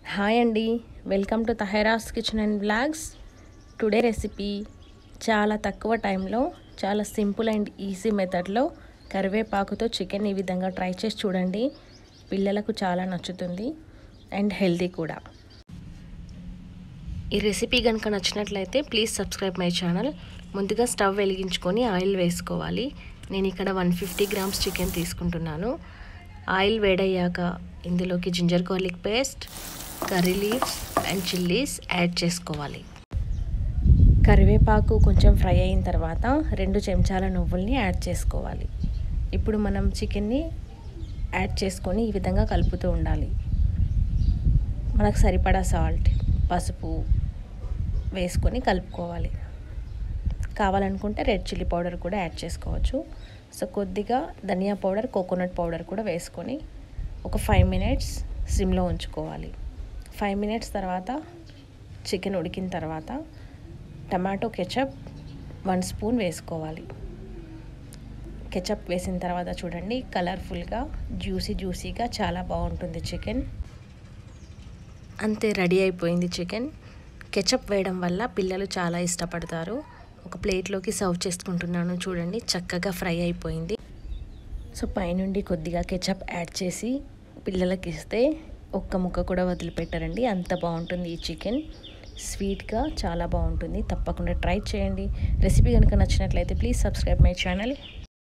hi అండి welcome to Tahira's kitchen and blogs today recipe చాలా తక్కువ టైంలో చాలా సింపుల్ అండ్ ఈజీ మెథడ్లో కరివేపాకుతో చికెన్ ఈ విధంగా ట్రై చేసి చూడండి పిల్లలకు చాలా నచ్చుతుంది అండ్ హెల్తీ కూడా ఈ రెసిపీ కనుక నచ్చినట్లయితే ప్లీజ్ సబ్స్క్రైబ్ మై ఛానల్ ముందుగా స్టవ్ వెలిగించుకొని ఆయిల్ వేసుకోవాలి నేను ఇక్కడ వన్ ఫిఫ్టీ గ్రామ్స్ చికెన్ తీసుకుంటున్నాను ఆయిల్ వేడయ్యాక ఇందులోకి ginger garlic paste curry leaves and chillies add చేసుకోవాలి కరివేపాకు కొంచెం ఫ్రై అయిన తర్వాత రెండు చెంచాల నువ్వుల్ని యాడ్ చేసుకోవాలి ఇప్పుడు మనం చికెన్ని యాడ్ చేసుకొని ఈ విధంగా కలుపుతూ ఉండాలి మనకు సరిపడా సాల్ట్ పసుపు వేసుకొని కలుపుకోవాలి కావాలనుకుంటే రెడ్ చిల్లీ పౌడర్ కూడా యాడ్ చేసుకోవచ్చు సో కొద్దిగా ధనియా పౌడర్ కోకోనట్ పౌడర్ కూడా వేసుకొని ఒక ఫైవ్ మినిట్స్ సిమ్లో ఉంచుకోవాలి ఫైవ్ మినిట్స్ తర్వాత చికెన్ ఉడికిన తర్వాత టమాటో కెచప్ వన్ స్పూన్ వేసుకోవాలి కెచప్ వేసిన తర్వాత చూడండి కలర్ఫుల్గా జ్యూసీ జ్యూసీగా చాలా బాగుంటుంది చికెన్ అంతే రెడీ అయిపోయింది చికెన్ కెచప్ వేయడం వల్ల పిల్లలు చాలా ఇష్టపడతారు ఒక ప్లేట్లోకి సర్వ్ చేసుకుంటున్నాను చూడండి చక్కగా ఫ్రై అయిపోయింది సో పైనుండి కొద్దిగా కెచప్ యాడ్ చేసి పిల్లలకి ఇస్తే ఒక్క ముక్క కూడా వదిలిపెట్టారండి అంత బాగుంటుంది ఈ చికెన్ స్వీట్గా చాలా బాగుంటుంది తప్పకుండా ట్రై చేయండి రెసిపీ కనుక నచ్చినట్లయితే ప్లీజ్ సబ్స్క్రైబ్ మై ఛానల్